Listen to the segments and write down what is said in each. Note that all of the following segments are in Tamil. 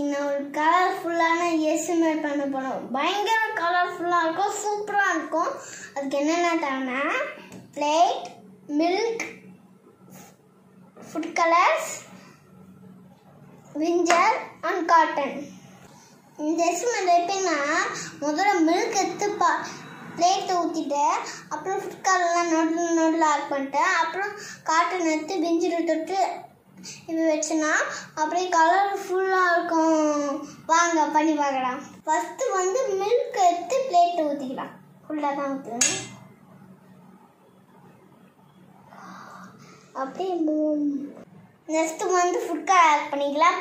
இன்னைக்கு நான் ஒரு கலர்ஃபுல்லான எஸ்எம்எல் பண்ண போகிறோம் பயங்கர கலர்ஃபுல்லாக இருக்கும் சூப்பராக இருக்கும் அதுக்கு என்னென்ன தேவைன்னா plate milk food colours vinegar and cotton இந்த எஸ்எம்எல் எப்படின்னா முதல்ல மில்க் எடுத்து பா பிளேட்டை ஊற்றிட்டு அப்புறம் ஃபுட் கலர்லாம் நோட்டில் நோட்டில் ஆட் பண்ணிட்டேன் அப்புறம் காட்டன் எடுத்து விஞ்சரை தொட்டு இப்படி வச்சோன்னா அப்படியே கலர்ஃபுல்லாக இருக்கும் வாங்க பண்ணி பார்க்கலாம் ஃபஸ்ட்டு வந்து மில்க் எடுத்து பிளேட்டை ஊற்றிக்கலாம் ஃபுல்லாக தான் ஊற்றுவேன் அப்படியே நெக்ஸ்ட்டு வந்து ஃபுட் கலர் ஆட் பண்ணிக்கலாம்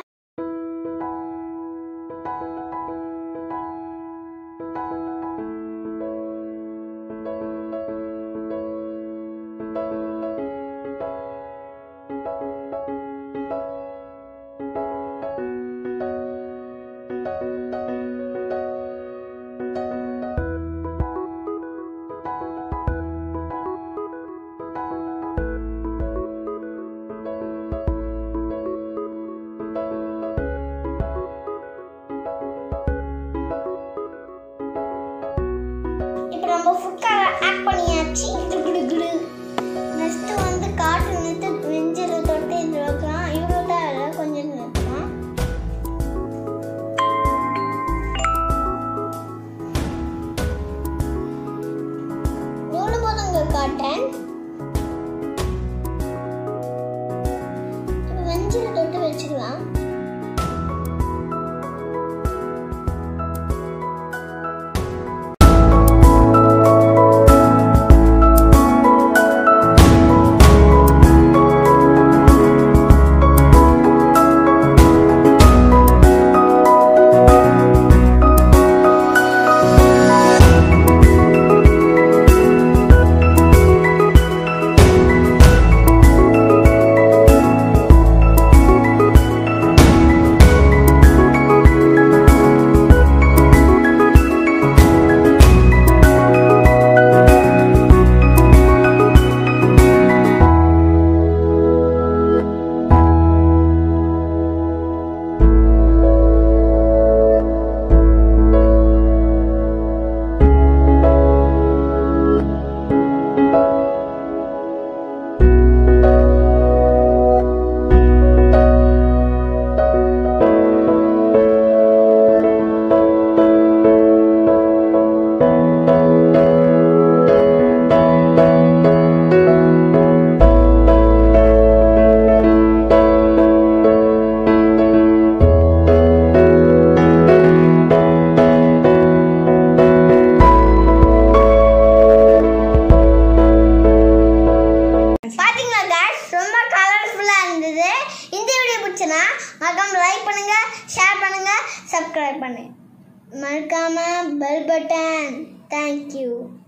இப்போ நம்ம ஃபுட் கலர் ஆட் பண்ணியாச்சு குடு குடு நெக்ஸ்ட் வந்து காட்டு நிறுத்து வெஞ்சல் தொட்டு இதில் வைக்கலாம் இவ்வளோ தான் இல்லை கொஞ்சம் நிறுத்தலாம் எவ்வளோ போதுங்க காட்டன் இப்போ வெஞ்சல் தொட்டு வச்சுக்கலாம் பாத்தீங்களா guys ரொம்ப கலர்ஃபுல்லாக இருந்தது இந்த வீடியோ பிடிச்சனா மறக்காம லைக் பண்ணுங்க ஷேர் பண்ணுங்க சப்ஸ்கிரைப் பண்ணுங்க மறக்காம பெல் பட்டன் தேங்க்யூ